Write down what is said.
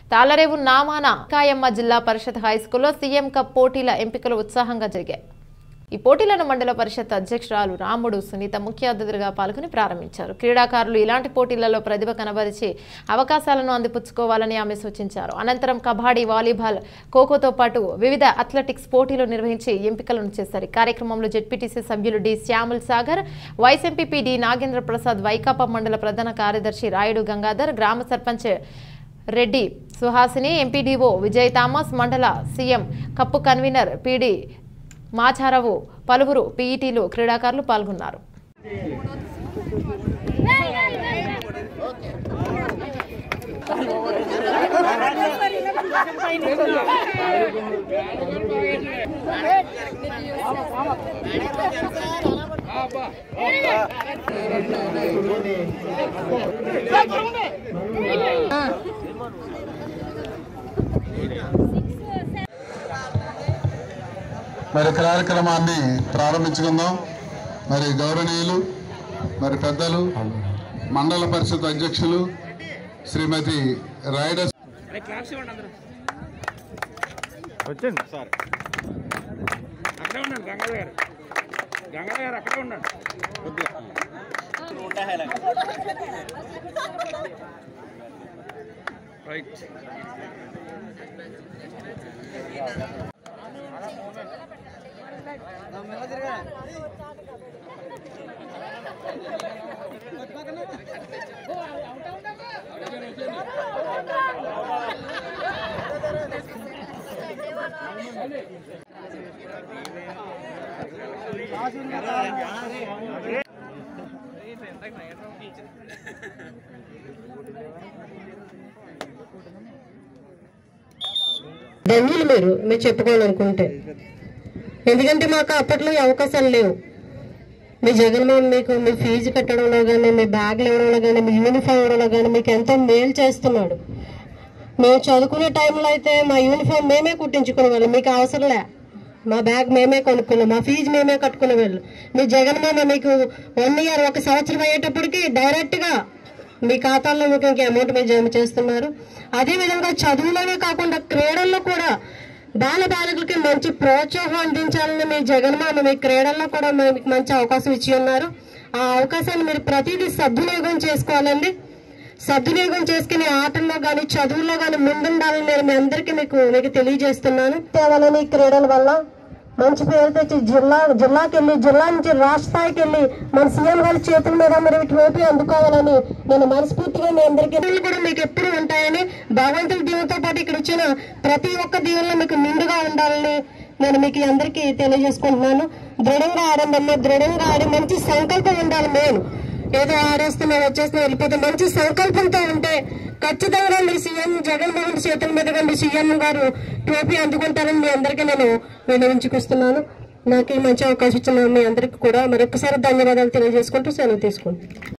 తాళరేవు నామాన కాయమ్మ జిల్లా పరిషత్ హైస్కూల్లో CM cup పోటీల ఎంపికలు ఉత్సాహంగా జరిగాయి ఈ పోటీలను మండల పరిషత్ అధ్యక్షురాలు రాముడు సునీత ముఖ్య అతిథులుగా పాల్గొని ప్రారంభించారు క్రీడాకారులు ఇలాంటి పోటీలలో ప్రతిభ కనబరిచి అవకాశాలను అందిపుచ్చుకోవాలని ఆమె సూచించారు అనంతరం కబడ్డీ వాలీబాల్ ఖోఖోతో పాటు వివిధ అథ్లెటిక్స్ పోటీలు నిర్వహించి ఎంపికలను చేశారు ఈ కార్యక్రమంలో జెడ్పీటీసీ సభ్యులు D Samuel Sagar vice MPP D Nagendra Prasad Vaikapa మండల ప్రధాన కార్యదర్శి రాయుడు గంగాధర్ గ్రామ సర్పంచ్ రెడ్డి సుహాసిని ఎంపీడీఓ విజయ్ థామస్ మండల CM cup convenor PD Macharavu పలువురు పీఈటీలు క్రీడాకారులు పాల్గొన్నారు మరి కార్యక్రమాన్ని ప్రారంభించుకుందాం మరి గౌరవనీయులు మరి పెద్దలు మండల పరిషత్ అధ్యక్షులు శ్రీమతి రాయడస్ వచ్చండి సార్ అక్కడే ఉండండి గంగాధర్ గారు గంగాధర్ గారు అక్కడే ఉండండి కొద్దిగా రైట్ ధన్యులు మీరు మీరు చెప్పుకోవాలనుకుంటే ఎందుకంటే మాకు అప్పట్లో ఈ అవకాశాలు లేవు మీ జగన్మోహన్ మీకు మీ ఫీజు కట్టడంలో కానీ మీ బ్యాగులు ఇవ్వడంలో కానీ మీ యూనిఫామ్ ఇవ్వడంలో కానీ మీకు ఎంతో మేలు చేస్తున్నాడు మేము చదువుకునే టైంలో అయితే మా యూనిఫామ్ మేమే కుట్టించుకునే వాళ్ళం మీకు అవసరంలే మా బ్యాగ్ మేమే కొనుక్కున్నాం మా ఫీజు మేమే కట్టుకునే వాళ్ళు మీ జగన్మోహన్ మీకు వన్ ఇయర్ ఒక సంవత్సరం అయ్యేటప్పటికి డైరెక్ట్గా మీ ఖాతాల్లో మీకు ఇంక అమౌంట్ మీరు జమ చేస్తున్నారు అదే విధంగా చదువులోనే కాకుండా క్రీడల్లో కూడా బాల బాలికలకి మంచి ప్రోత్సాహం అందించాలని మీ జగన్మోహన్ మీ క్రీడల్లో కూడా మీకు మంచి అవకాశం ఇచ్చి ఉన్నారు ఆ అవకాశాన్ని మీరు ప్రతిదీ సద్వినియోగం చేసుకోవాలండి సద్వినియోగం చేసుకుని ఆటల్లో కానీ చదువుల్లో కానీ ముందుండాలని నేను మీ అందరికీ మీకు మీకు తెలియజేస్తున్నాను తేవాలని ఈ క్రీడల వల్ల మంచి పేరు తెచ్చి జిల్లా జిల్లాకి వెళ్ళి జిల్లా నుంచి రాష్ట్ర స్థాయికి వెళ్ళి మన సీఎం గారి చేతుల మీద మీరు ట్రోఫీ అందుకోవాలని నేను మనస్ఫూర్తిగా మీ అందరికీ దీవెనలు కూడా మీకు ఎప్పుడు ఉంటాయని భగవంతుడి దీవులతో పాటు ఇక్కడ వచ్చిన ప్రతి ఒక్క దీవెనలో మీకు నిండుగా ఉండాలని నేను మీకు అందరికీ తెలియజేసుకుంటున్నాను దృఢంగా ఆడండి అమ్మ దృఢంగా ఆడి మంచి సంకల్పం ఉండాలి మెయిన్ ఏదో ఆడేస్తున్నా వచ్చేస్తున్నా వెళ్ళిపోతే మంచి సంకల్పంతో ఉంటే ఖచ్చితంగా మీ సీఎం జగన్మోహన్ చేతుల మీదుగా మీ సీఎం గారు ట్రోఫీ అందుకుంటారని మీ అందరికీ నేను వినవించుకొస్తున్నాను నాకు ఈ మంచి అవకాశం ఇచ్చిన మీ అందరికీ కూడా మరొకసారి ధన్యవాదాలు తెలియజేసుకుంటూ సెలవు తీసుకుంటాను